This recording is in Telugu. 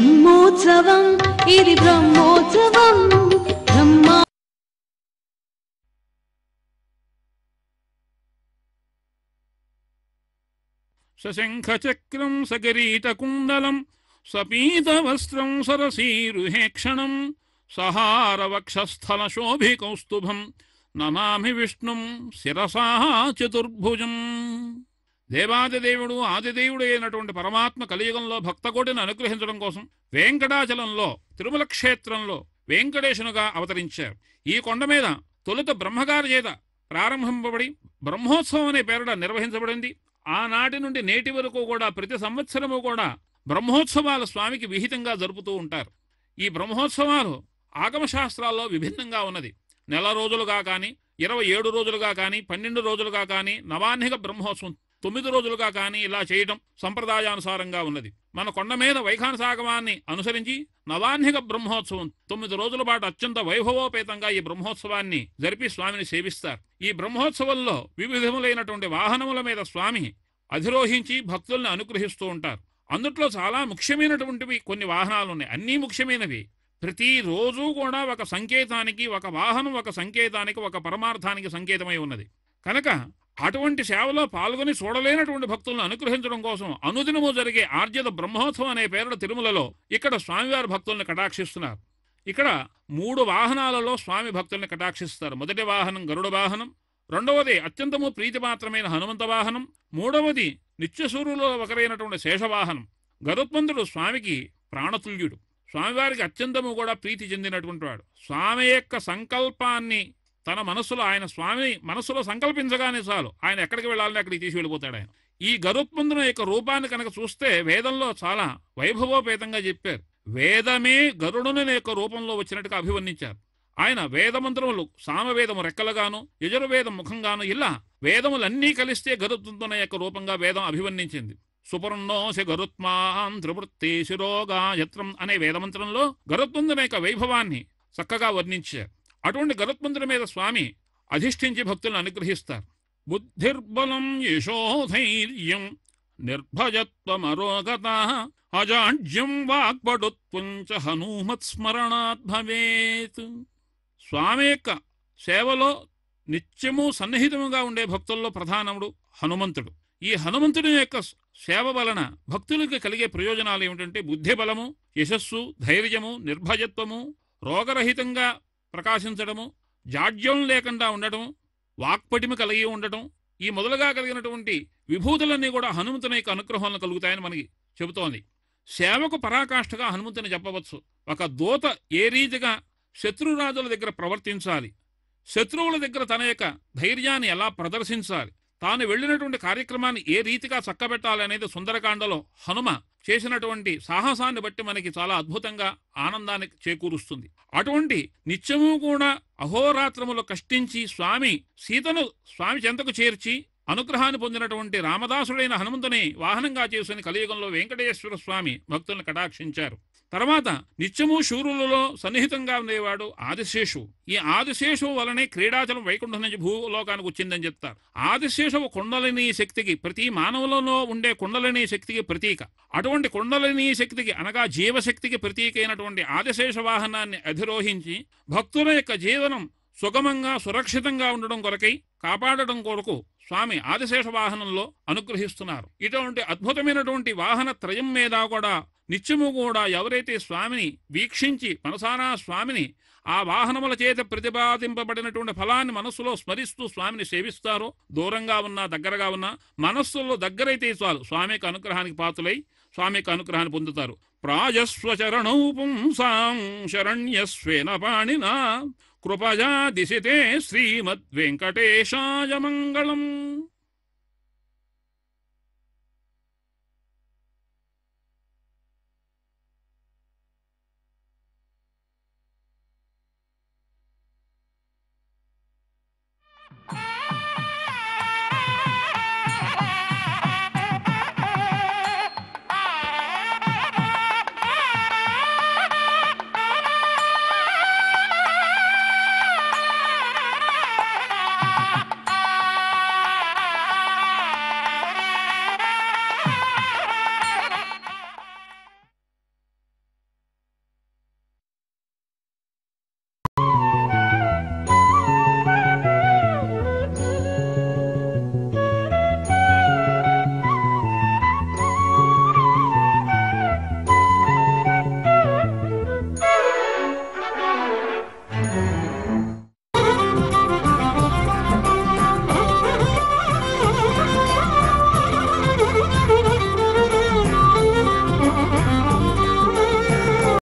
బ్రహ్మోత్సవం ఇది బ్రహ్మోత్సవం బ్రహ్మ సశంఖచక్రం సగరీటకుండలం సపీతవస్త్రం సరసీరుహేక్షణం సహారవక్షస్థల శోభికౌస్తుభం నమామి విష్ణుం శిరసా చతుర్భుజం దేవాదిదేవుడు ఆదిదేవుడు అయినటువంటి పరమాత్మ కలియుగంలో భక్తకోటిని అనుగ్రహించడం కోసం వెంకటాచలంలో తిరుమల క్షేత్రంలో వెంకటేశునుగా అవతరించారు ఈ కొండ మీద తొలుత బ్రహ్మగారి చేత ప్రారంభింపబడి బ్రహ్మోత్సవం అనే పేరుట నిర్వహించబడింది ఆనాటి నుండి నేటి వరకు కూడా ప్రతి సంవత్సరము కూడా బ్రహ్మోత్సవాలు స్వామికి విహితంగా జరుపుతూ ఉంటారు ఈ బ్రహ్మోత్సవాలు ఆగమశాస్త్రాల్లో విభిన్నంగా ఉన్నది నెల రోజులుగా కానీ ఇరవై ఏడు రోజులుగా కానీ పన్నెండు రోజులుగా కానీ నవాహ్నిక బ్రహ్మోత్సవం తొమ్మిది రోజులుగా కానీ ఇలా చేయడం సంప్రదాయానుసారంగా ఉన్నది మన కొండ మీద వైఖానసాగమాన్ని అనుసరించి నవాహ్నిక బ్రహ్మోత్సవం తొమ్మిది రోజుల పాటు అత్యంత వైభవోపేతంగా ఈ బ్రహ్మోత్సవాన్ని జరిపి స్వామిని సేవిస్తారు ఈ బ్రహ్మోత్సవంలో వివిధములైనటువంటి వాహనముల మీద స్వామి అధిరోహించి భక్తుల్ని అనుగ్రహిస్తూ ఉంటారు అందుట్లో చాలా ముఖ్యమైనటువంటివి కొన్ని వాహనాలు ఉన్నాయి అన్నీ ముఖ్యమైనవి ప్రతిరోజు కూడా ఒక సంకేతానికి ఒక వాహనం ఒక సంకేతానికి ఒక పరమార్థానికి సంకేతమై ఉన్నది కనుక అటువంటి సేవలో పాల్గొని చూడలేనటువంటి భక్తులను అనుగ్రహించడం కోసం అనుదినము జరిగే ఆర్జిత బ్రహ్మోత్సవం అనే పేరుట తిరుమలలో ఇక్కడ స్వామివారి భక్తుల్ని కటాక్షిస్తున్నారు ఇక్కడ మూడు వాహనాలలో స్వామి భక్తుల్ని కటాక్షిస్తారు మొదటి వాహనం గరుడ వాహనం రెండవది అత్యంతము ప్రీతిపాత్రమైన హనుమంత వాహనం మూడవది నిత్యసూరులో ఒకరైనటువంటి శేషవాహనం గరుత్మంతుడు స్వామికి ప్రాణతుల్యుడు స్వామివారికి అత్యంతము కూడా ప్రీతి చెందినటువంటి వాడు స్వామి యొక్క సంకల్పాన్ని తన మనస్సులో ఆయన స్వామి మనస్సులో సంకల్పించగానే చాలు ఆయన ఎక్కడికి వెళ్ళాలని అక్కడికి తీసి వెళ్ళిపోతాడు ఆయన ఈ గరుత్మంతుని యొక్క రూపాన్ని కనుక చూస్తే వేదంలో చాలా వైభవోపేతంగా చెప్పారు వేదమే గరుడుని యొక్క రూపంలో వచ్చినట్టుగా అభివర్ణించారు ఆయన వేదమంత్రములు సామవేదము రెక్కలుగాను యజుర్వేదం ముఖంగాను ఇలా వేదములన్నీ కలిస్తే గరుత్మంతుని యొక్క రూపంగా వేదం అభివర్ణించింది సుపర్ణోసి గరుత్మాం త్రివృత్తి శిరోగాయత్రం అనే వేదమంత్రంలో గరుత్మంతుని యొక్క వైభవాన్ని చక్కగా వర్ణించారు అటువంటి గరుత్మంతుని మీద స్వామి అధిష్ఠించి భక్తులను అనుగ్రహిస్తారు బుద్ధిర్బలం యశోధైర్యం నిర్భయత్వమరోగత అజాడ్యం వాక్పటుత్వం చ హనుమత్ స్మరణాత్ భవేత్ స్వామి యొక్క సేవలో నిత్యము సన్నిహితముగా ఉండే భక్తుల్లో ప్రధానముడు హనుమంతుడు ఈ హనుమంతుడి యొక్క సేవ వలన భక్తులకు కలిగే ప్రయోజనాలు ఏమిటంటే బుద్ధి బలము యశస్సు ధైర్యము నిర్భయత్వము రోగరహితంగా ప్రకాశించడము జాడ్యం లేకుండా ఉండటం వాక్పటిమ కలిగి ఉండటం ఈ మొదలుగా కలిగినటువంటి విభూతులన్నీ కూడా హనుమంతుని యొక్క అనుగ్రహంలో కలుగుతాయని మనకి చెబుతోంది సేవకు పరాకాష్ఠగా హనుమంతుని చెప్పవచ్చు ఒక దూత ఏ రీతిగా శత్రురాజుల దగ్గర ప్రవర్తించాలి శత్రువుల దగ్గర తన యొక్క ధైర్యాన్ని ఎలా ప్రదర్శించాలి తాను వెళ్ళినటువంటి కార్యక్రమాన్ని ఏ రీతిగా చక్కబెట్టాలి అనేది సుందరకాండలో హనుమ చేసినటువంటి సాహసాన్ని బట్టి మనకి చాలా అద్భుతంగా ఆనందాన్ని చేకూరుస్తుంది అటువంటి నిత్యము కూడా అహోరాత్రములు కష్టించి స్వామి సీతను స్వామి చెంతకు చేర్చి అనుగ్రహాన్ని పొందినటువంటి రామదాసుడైన హనుమంతుని వాహనంగా చేసుకుని కలియుగంలో వెంకటేశ్వర స్వామి భక్తులను కటాక్షించారు తర్వాత నిత్యము శూరులలో సన్నిహితంగా ఉండేవాడు ఆదిశేషు ఈ ఆదిశేషు వలనే క్రీడాచలం వైకుంఠం నుంచి భూలోకానికి వచ్చిందని చెప్తారు ఆదిశేషువు కుండలిని శక్తికి ప్రతి మానవులలో ఉండే కుండలిని శక్తికి ప్రతీక అటువంటి కుండలిని శక్తికి అనగా జీవశక్తికి ప్రతీక అయినటువంటి ఆదిశేష వాహనాన్ని అధిరోహించి భక్తుల యొక్క జీవనం సుగమంగా సురక్షితంగా ఉండడం కొరకై కాపాడడం కొరకు స్వామి ఆదిశేష వాహనంలో అనుగ్రహిస్తున్నారు ఇటువంటి అద్భుతమైనటువంటి వాహన త్రయం మీద కూడా నిత్యము కూడా ఎవరైతే స్వామిని వీక్షించి మనసారా స్వామిని ఆ వాహనముల చేత ప్రతిపాదింపబడినటువంటి ఫలాన్ని మనస్సులో స్మరిస్తూ స్వామిని సేవిస్తారో దూరంగా ఉన్నా దగ్గరగా ఉన్నా మనస్సులో దగ్గరైతే చాలు స్వామి యొక్క అనుగ్రహానికి పాతులై స్వామి యొక్క అనుగ్రహాన్ని పొందుతారు ప్రాజస్వచరణౌ పుంసాం శరణ్యస్వేన పాణినా కృపజా దిశితే శ్రీమద్ వెంకటేశాయ మంగళం